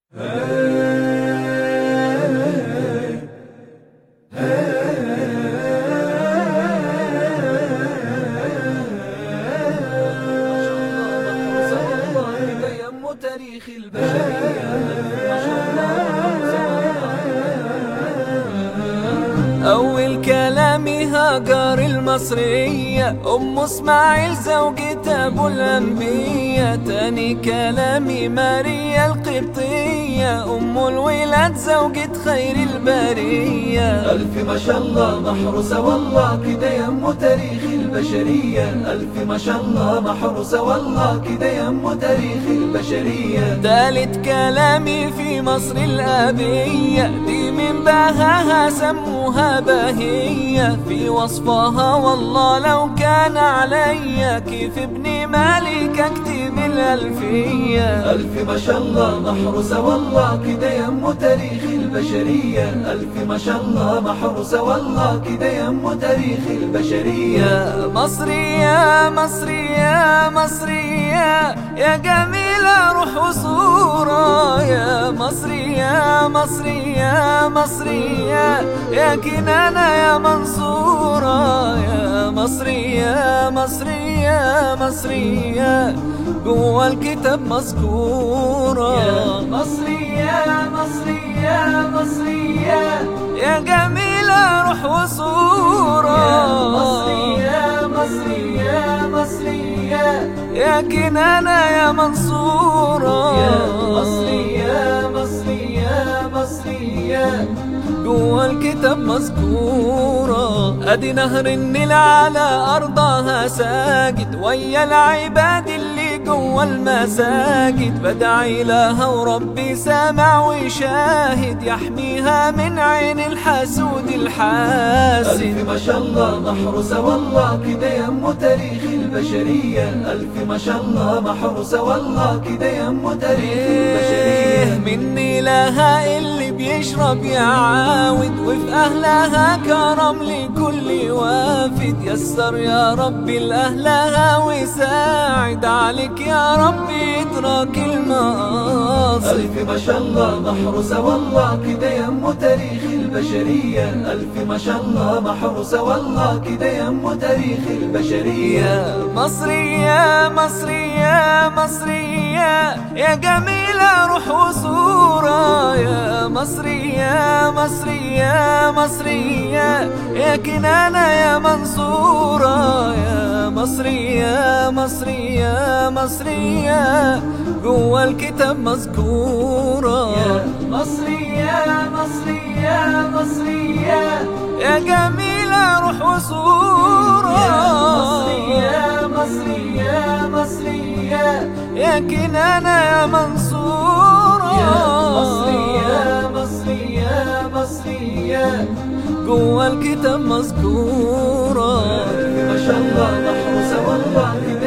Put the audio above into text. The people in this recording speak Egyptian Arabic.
تاريخ البشرية أول كلامي هاجر المصرية أم اسماعيل زوجة أبو الأنبياء تاني كلامي ماريا القبطية أم الولاد زوجة خير البرية ألف ما شاء الله محروسة والله كده يم تاريخ البشرية ألف ما شاء الله محروسة والله كده يم تاريخ البشرية تالت كلامي في مصر الأبية دي من بهاها سموها بهية في وصفها والله لو كان عليا كيف ابني مالك اكتب الألفية ألف ما شاء الله محروسة والله كده يم تاريخ البشرية ألف ما شاء الله محروسة والله كده يم تاريخ البشرية يا مصري يا مصري يا مصري يا يا جميلة روح وصورة يا مصري يا مصري يا مصري يا يا كنانة يا منصورة يا مصري يا مصري يا مصري يا جوا الكتاب مذكورة يا مصري يا مصري يا مصري يا يا جميلة روح وصورة يا مصري يا مصري يا مصري يا يا كنانة يا منصورة يا مصري يا مصري يا مصري يا جوا الكتاب مذكورة ادي نهر النيل على ارضها ساجد ويا العباد اللي جوا المساجد بدعي لها وربي سامع وشاهد يحميها من عين الحسود الحاسد ألف ما شاء الله محروسة والله كده يم تاريخ البشرية ألف ما شاء الله محروسة والله كده يم تاريخ إيه البشرية مني لها اللي بيشرب يعاود وفي أهلها كرم لكل وافد يسر يا ربي لأهلها وساعد عليك يا ربي إدراك المقاصد ألف ما شاء الله محروسة والله كده يم تاريخ البشرية ألف ما شاء الله محروسة والله كده يم تاريخ البشرية يا مصري يا مصري يا مصري يا يا جميلة روح وصورة يا مصري يا مصري يا مصري يا يا كنانة يا منصورة يا مصري يا مصري يا مصري يا جوا الكتاب مذكورة يا مصري يا مصري يا مصري يا يا جميلة روح وصورة يا مصري يا مصري يا مصري يا يا كنانة يا منصورة يا مصري يا مصري يا مصري يا جوا الكتاب مذكورة ما شاء الله محروسة والله